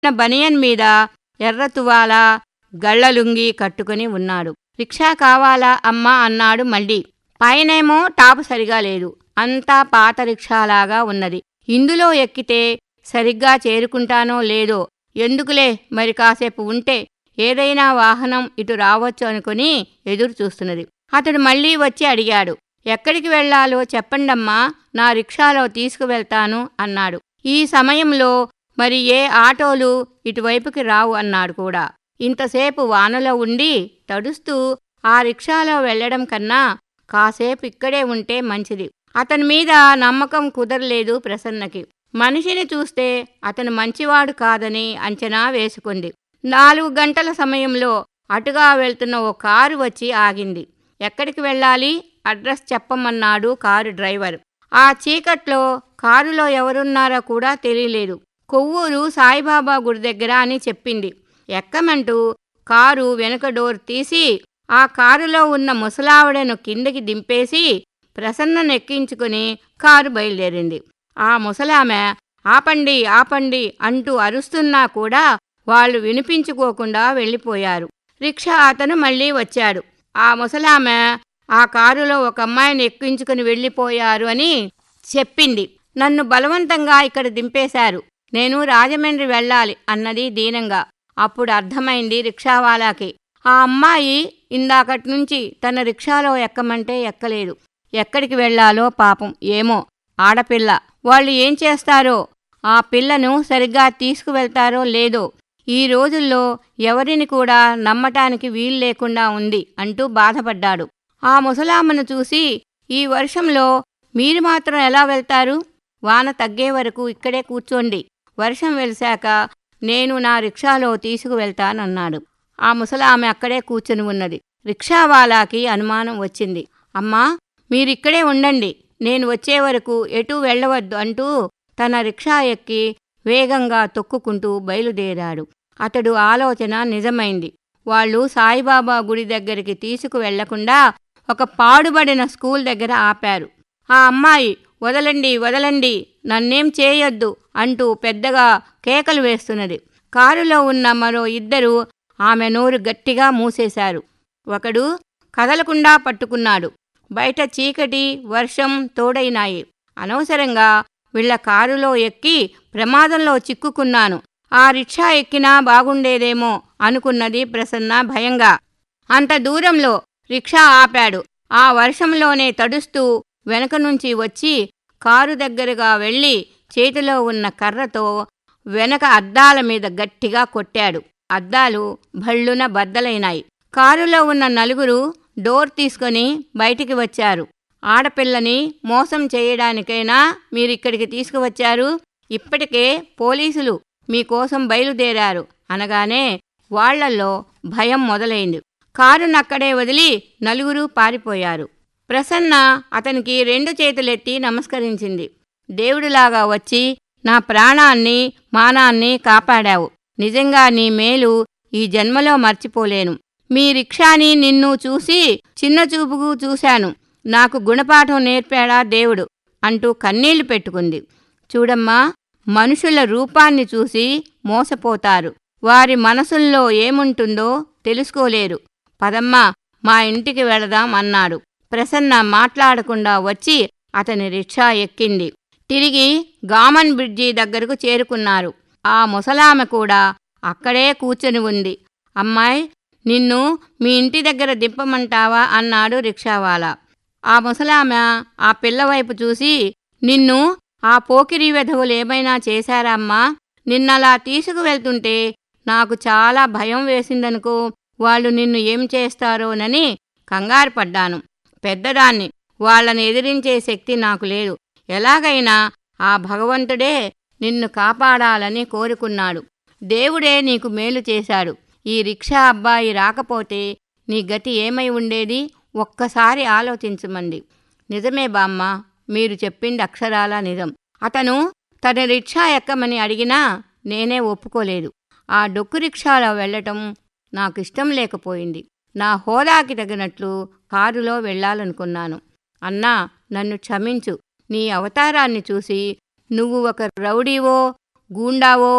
బనియన్ మీద ఎర్ర తువాల గళ్ళలుంగి కట్టుకుని ఉన్నాడు రిక్షా కావాలా అమ్మా అన్నాడు మళ్ళీ పైనేమో టాపు సరిగా లేదు అంతా పాత రిక్షాలాగా ఉన్నది ఇందులో ఎక్కితే సరిగ్గా చేరుకుంటానో లేదో ఎందుకులే మరి కాసేపు ఉంటే ఏదైనా వాహనం ఇటు రావచ్చు అనుకుని ఎదురు చూస్తున్నది అతడు మళ్ళీ వచ్చి అడిగాడు ఎక్కడికి వెళ్ళాలో చెప్పండమ్మా నా రిక్షాలో తీసుకువెళ్తాను అన్నాడు ఈ సమయంలో మరి ఏ ఆటోలు ఇటువైపుకి రావు అన్నాడు కూడా ఇంతసేపు వానలో ఉండి తడుస్తూ ఆ రిక్షాలో వెళ్ళడం కన్నా కాసేపు ఇక్కడే ఉంటే మంచిది అతని మీద నమ్మకం కుదరలేదు ప్రసన్నకి మనిషిని చూస్తే అతను మంచివాడు కాదని అంచనా వేసుకుంది నాలుగు గంటల సమయంలో అటుగా వెళ్తున్న ఓ కారు వచ్చి ఆగింది ఎక్కడికి వెళ్ళాలి అడ్రస్ చెప్పమన్నాడు కారు డ్రైవర్ ఆ చీకట్లో కారులో ఎవరున్నారో కూడా తెలియలేదు కొవ్వూరు సాయిబాబా గుడి దగ్గర అని చెప్పింది ఎక్కమంటూ కారు వెనుక డోర్ తీసి ఆ కారులో ఉన్న ముసలావిడను కిందకి దింపేసి ప్రసన్నను ఎక్కించుకుని కారు బయలుదేరింది ఆ ముసలామె ఆపండి ఆపండి అంటూ అరుస్తున్నా కూడా వాళ్ళు వినిపించుకోకుండా వెళ్ళిపోయారు రిక్షా అతను మళ్ళీ వచ్చాడు ఆ ముసలామె ఆ కారులో ఒక అమ్మాయిని ఎక్కించుకుని వెళ్ళిపోయారు అని చెప్పింది నన్ను బలవంతంగా ఇక్కడ దింపేశారు నేను రాజమండ్రి వెళ్ళాలి అన్నది దీనంగా అప్పుడు అర్థమైంది రిక్షావాలాకి ఆ అమ్మాయి ఇందాకటి నుంచి తన రిక్షాలో ఎక్కమంటే ఎక్కలేదు ఎక్కడికి వెళ్ళాలో పాపం ఏమో ఆడపిల్ల వాళ్ళు ఏం చేస్తారో ఆ పిల్లను సరిగ్గా తీసుకువెళ్తారో లేదో ఈ రోజుల్లో ఎవరిని కూడా నమ్మటానికి వీలు లేకుండా ఉంది అంటూ బాధపడ్డాడు ఆ ముసలామ్మను చూసి ఈ వర్షంలో మీరు మాత్రం ఎలా వెళ్తారు వాన తగ్గే వరకు ఇక్కడే కూర్చోండి వర్షం వెలిశాక నేను నా రిక్షాలో తీసుకువెళ్తానన్నాడు ఆ ముసలామె అక్కడే కూర్చుని ఉన్నది రిక్షావాలాకి అనుమానం వచ్చింది అమ్మా మీరిక్కడే ఉండండి నేను వచ్చే వరకు ఎటూ వెళ్ళవద్దు అంటూ తన రిక్షా ఎక్కి వేగంగా తొక్కుకుంటూ బయలుదేరాడు అతడు ఆలోచన నిజమైంది వాళ్ళు సాయిబాబా గుడి దగ్గరికి తీసుకువెళ్లకుండా ఒక పాడుబడిన స్కూల్ దగ్గర ఆపారు ఆ అమ్మాయి వదలండి వదలండి నన్నేం చేయొద్దు అంటూ పెద్దగా కేకలు వేస్తున్నది కారులో ఉన్న మరో ఇద్దరు ఆమె నోరు గట్టిగా మూసేశారు ఒకడు కదలకుండా పట్టుకున్నాడు బయట చీకటి వర్షం తోడైనాయి అనవసరంగా వీళ్ల కారులో ఎక్కి ప్రమాదంలో చిక్కుకున్నాను ఆ రిక్షా ఎక్కినా బాగుండేదేమో అనుకున్నది ప్రసన్న భయంగా అంత దూరంలో రిక్షా ఆపాడు ఆ వర్షంలోనే తడుస్తూ వెనక నుంచి వచ్చి కారు దగ్గరగా వెళ్ళి చేతిలో ఉన్న కర్రతో వెనక అద్దాల మీద గట్టిగా కొట్టాడు అద్దాలు భళ్ళున బద్దలైనాయి కారులో ఉన్న నలుగురు డోర్ తీసుకొని బయటికి వచ్చారు ఆడపిల్లని మోసం చేయడానికైనా మీరిక్కడికి తీసుకువచ్చారు ఇప్పటికే పోలీసులు మీకోసం బయలుదేరారు అనగానే వాళ్లల్లో భయం మొదలైంది కారునక్కడే వదిలి నలుగురు పారిపోయారు ప్రసన్న అతనికి రెండు చేతులెత్తి నమస్కరించింది దేవుడిలాగా వచ్చి నా ప్రాణాన్ని మానాన్ని కాపాడావు నిజంగా నీ మేలు ఈ జన్మలో మర్చిపోలేను మీ రిక్షాని నిన్ను చూసి చిన్న చూపుకు చూశాను నాకు గుణపాఠం నేర్పాడా దేవుడు అంటూ కన్నీళ్లు పెట్టుకుంది చూడమ్మా మనుషుల రూపాన్ని చూసి మోసపోతారు వారి మనసుల్లో ఏముంటుందో తెలుసుకోలేరు పదమ్మా మా ఇంటికి వెళదాం అన్నాడు ప్రసన్న మాట్లాడకుండా వచ్చి అతని రిక్షా ఎక్కింది తిరిగి గామన్ బ్రిడ్జి దగ్గరకు చేరుకున్నారు ఆ ముసలామె కూడా అక్కడే కూర్చొని ఉంది అమ్మాయి నిన్ను మీ ఇంటి దగ్గర దింపమంటావా అన్నాడు రిక్షావాలా ఆ ముసలామె ఆ పిల్లవైపు చూసి నిన్ను ఆ పోకిరి వెధవులు ఏమైనా చేశారమ్మా నిన్నలా తీసుకువెళ్తుంటే నాకు చాలా భయం వేసిందనుకో వాళ్ళు నిన్ను ఏం చేస్తారోనని కంగారు పడ్డాను పెద్దదాన్ని వాళ్ళని ఎదిరించే శక్తి నాకు లేదు ఎలాగైనా ఆ భగవంతుడే నిన్ను కాపాడాలని కోరుకున్నాడు దేవుడే నీకు మేలు చేశాడు ఈ రిక్షా అబ్బాయి రాకపోతే నీ గతి ఏమై ఉండేది ఒక్కసారి ఆలోచించమంది నిజమే బామ్మ మీరు చెప్పింది అక్షరాల నిజం అతను తన రిక్షా ఎక్కమని అడిగినా నేనే ఒప్పుకోలేదు ఆ డొక్కు రిక్షాలో వెళ్ళటం నాకు ఇష్టం లేకపోయింది నా హోదాకి తగినట్లు కారులో వెళ్ళాలనుకున్నాను అన్నా నన్ను క్షమించు నీ అవతారాన్ని చూసి నువ్వు ఒక రౌడీవో గూండావో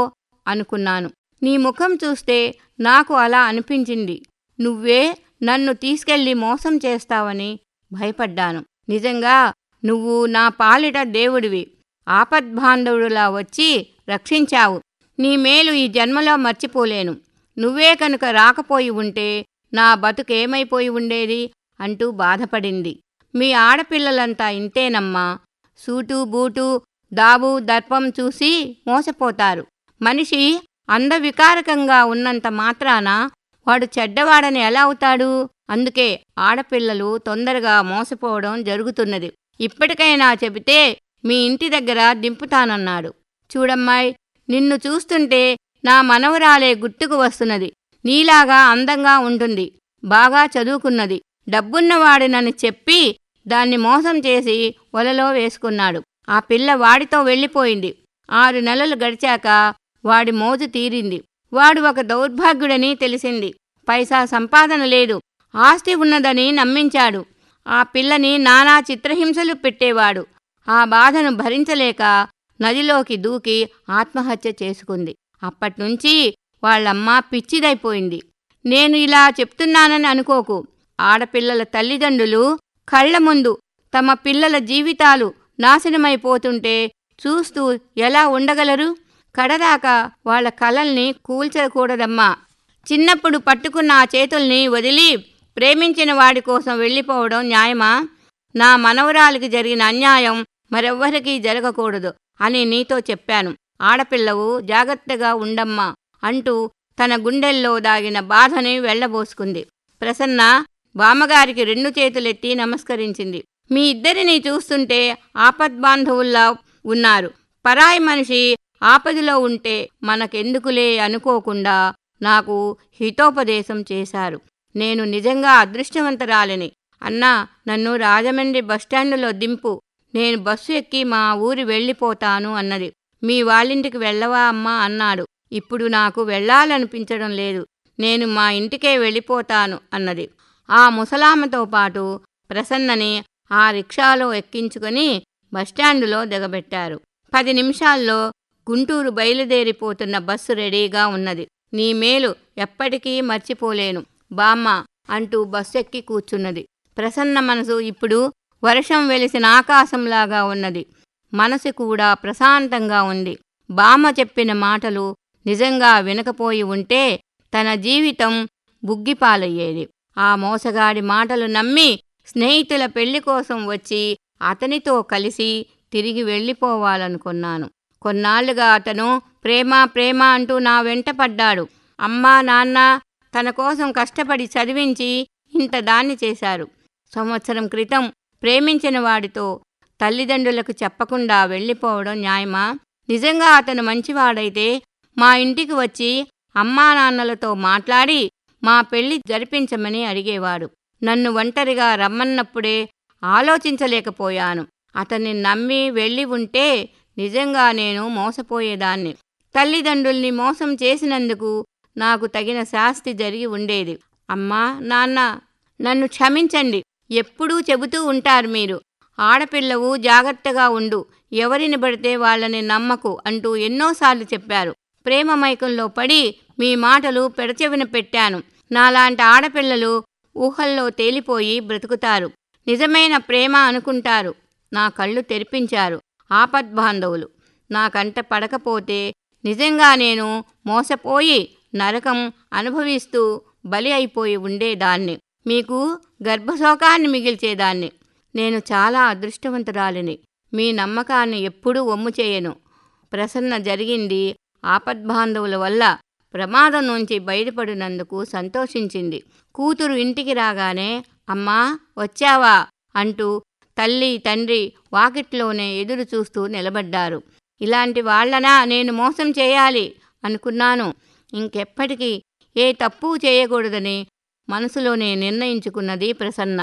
అనుకున్నాను నీ ముఖం చూస్తే నాకు అలా అనిపించింది నువ్వే నన్ను తీసుకెళ్లి మోసం చేస్తావని భయపడ్డాను నిజంగా నువ్వు నా పాలిట దేవుడివి ఆపద్బాంధవుడులా వచ్చి రక్షించావు నీ మేలు ఈ జన్మలో మర్చిపోలేను నువ్వే కనుక రాకపోయి ఉంటే నా బతుకేమైపోయి ఉండేది అంటూ బాధపడింది మీ ఆడపిల్లలంతా ఇంతేనమ్మా సూటు బూటు దాబు దర్పం చూసి మోసపోతారు మనిషి అందవికారకంగా ఉన్నంత మాత్రాన వాడు చెడ్డవాడని ఎలా అవుతాడు అందుకే ఆడపిల్లలు తొందరగా మోసపోవడం జరుగుతున్నది ఇప్పటికైనా చెబితే మీ ఇంటి దగ్గర దింపుతానన్నాడు చూడమ్మాయ్ నిన్ను చూస్తుంటే నా మనవరాలే గుర్తుకు వస్తున్నది నీలాగా అందంగా ఉంటుంది బాగా చదువుకున్నది డబ్బున్నవాడినని చెప్పి దాన్ని మోసం చేసి వలలో వేసుకున్నాడు ఆ పిల్ల వాడితో వెళ్ళిపోయింది ఆరు నెలలు గడిచాక వాడి మోజు తీరింది వాడు ఒక దౌర్భాగ్యుడని తెలిసింది పైసా సంపాదన లేదు ఆస్తి ఉన్నదని నమ్మించాడు ఆ పిల్లని నానా చిత్రహింసలు పెట్టేవాడు ఆ బాధను భరించలేక నదిలోకి దూకి ఆత్మహత్య చేసుకుంది అప్పట్నుంచి వాళ్ళమ్మ పిచ్చిదైపోయింది నేను ఇలా చెప్తున్నానని అనుకోకు ఆడపిల్లల తల్లిదండ్రులు కళ్ల ముందు తమ పిల్లల జీవితాలు నాశనమైపోతుంటే చూస్తూ ఎలా ఉండగలరు కడదాకా వాళ్ళ కలల్ని కూల్చకూడదమ్మా చిన్నప్పుడు పట్టుకున్న ఆ చేతుల్ని వదిలి ప్రేమించిన వాడి కోసం వెళ్ళిపోవడం న్యాయమా నా మనవరాలికి జరిగిన అన్యాయం మరెవ్వరికీ జరగకూడదు అని నీతో చెప్పాను ఆడపిల్లవు జాగ్రత్తగా ఉండమ్మా అంటూ తన గుండెల్లో దాగిన బాధని వెళ్లబోసుకుంది ప్రసన్న బామ్మగారికి రెండు చేతులెత్తి నమస్కరించింది మీ ఇద్దరిని చూస్తుంటే ఆపద్బాంధవుల్లా ఉన్నారు పరాయి మనిషి ఆపదలో ఉంటే మనకెందుకులే అనుకోకుండా నాకు హితోపదేశం చేశారు నేను నిజంగా అదృష్టవంతరాలిని అన్నా నన్ను రాజమండ్రి బస్టాండులో దింపు నేను బస్సు ఎక్కి మా ఊరి వెళ్ళిపోతాను అన్నది మీ వాళ్ళింటికి వెళ్ళవా అమ్మా అన్నాడు ఇప్పుడు నాకు వెళ్ళాలనిపించడం లేదు నేను మా ఇంటికే వెళ్ళిపోతాను అన్నది ఆ ముసలామతో పాటు ప్రసన్నని ఆ రిక్షాలో ఎక్కించుకొని బస్టాండులో దిగబెట్టారు పది నిమిషాల్లో గుంటూరు బయలుదేరిపోతున్న బస్సు రెడీగా ఉన్నది నీ మేలు ఎప్పటికీ మర్చిపోలేను బామ్మ అంటూ బస్సు ఎక్కి కూర్చున్నది ప్రసన్న మనసు ఇప్పుడు వర్షం వెలిసిన ఆకాశంలాగా ఉన్నది మనసు కూడా ప్రశాంతంగా ఉంది బామ్మ చెప్పిన మాటలు నిజంగా వినకపోయి ఉంటే తన జీవితం బుగ్గిపాలయ్యేది ఆ మోసగాడి మాటలు నమ్మి స్నేహితుల పెళ్లి కోసం వచ్చి అతనితో కలిసి తిరిగి వెళ్ళిపోవాలనుకున్నాను కొన్నాళ్లుగా అతను ప్రేమ ప్రేమ అంటూ నా వెంట పడ్డాడు అమ్మా నాన్న తన కోసం కష్టపడి చదివించి ఇంత దాన్ని చేశారు సంవత్సరం క్రితం ప్రేమించిన వాడితో తల్లిదండ్రులకు చెప్పకుండా వెళ్ళిపోవడం న్యాయమా నిజంగా అతను మంచివాడైతే మా ఇంటికి వచ్చి అమ్మా నాన్నలతో మాట్లాడి మా పెళ్లి జరిపించమని అడిగేవాడు నన్ను ఒంటరిగా రమ్మన్నప్పుడే ఆలోచించలేకపోయాను అతన్ని నమ్మి వెళ్ళి ఉంటే నిజంగా నేను మోసపోయేదాన్ని తల్లిదండ్రుల్ని మోసం చేసినందుకు నాకు తగిన శాస్తి జరిగి ఉండేది అమ్మా నాన్న నన్ను క్షమించండి ఎప్పుడూ చెబుతూ ఉంటారు మీరు ఆడపిల్లవు జాగ్రత్తగా ఉండు ఎవరిని పడితే వాళ్ళని నమ్మకు అంటూ ఎన్నోసార్లు చెప్పారు ప్రేమ మైకంలో పడి మీ మాటలు పెడచెవిన పెట్టాను నాలాంటి ఆడపిల్లలు ఊహల్లో తేలిపోయి బ్రతుకుతారు నిజమైన ప్రేమ అనుకుంటారు నా కళ్ళు తెరిపించారు ఆపద్బాంధవులు నా కంట పడకపోతే నిజంగా నేను మోసపోయి నరకం అనుభవిస్తూ బలి అయిపోయి ఉండేదాన్ని మీకు గర్భశోకాన్ని మిగిల్చేదాన్ని నేను చాలా అదృష్టవంతురాలిని మీ నమ్మకాన్ని ఎప్పుడూ ఒమ్ము చేయను ప్రసన్న జరిగింది ఆపద్బాంధవుల వల్ల ప్రమాదం నుంచి బయటపడినందుకు సంతోషించింది కూతురు ఇంటికి రాగానే అమ్మా వచ్చావా అంటూ తల్లి తండ్రి వాకిట్లోనే ఎదురు చూస్తూ నిలబడ్డారు ఇలాంటి వాళ్లనా నేను మోసం చేయాలి అనుకున్నాను ఇంకెప్పటికీ ఏ తప్పు చేయకూడదని మనసులోనే నిర్ణయించుకున్నది ప్రసన్న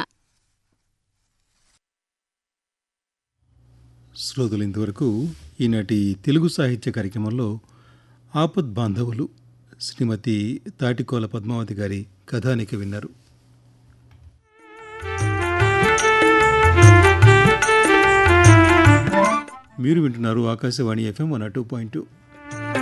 శ్రోతలు ఇంతవరకు ఈనాటి తెలుగు సాహిత్య కార్యక్రమంలో ఆపద్ బాంధవులు శ్రీమతి తాటికోల పద్మావతి గారి కథానిక విన్నారు మీరు వింటున్నారు Akashvani FM one two point two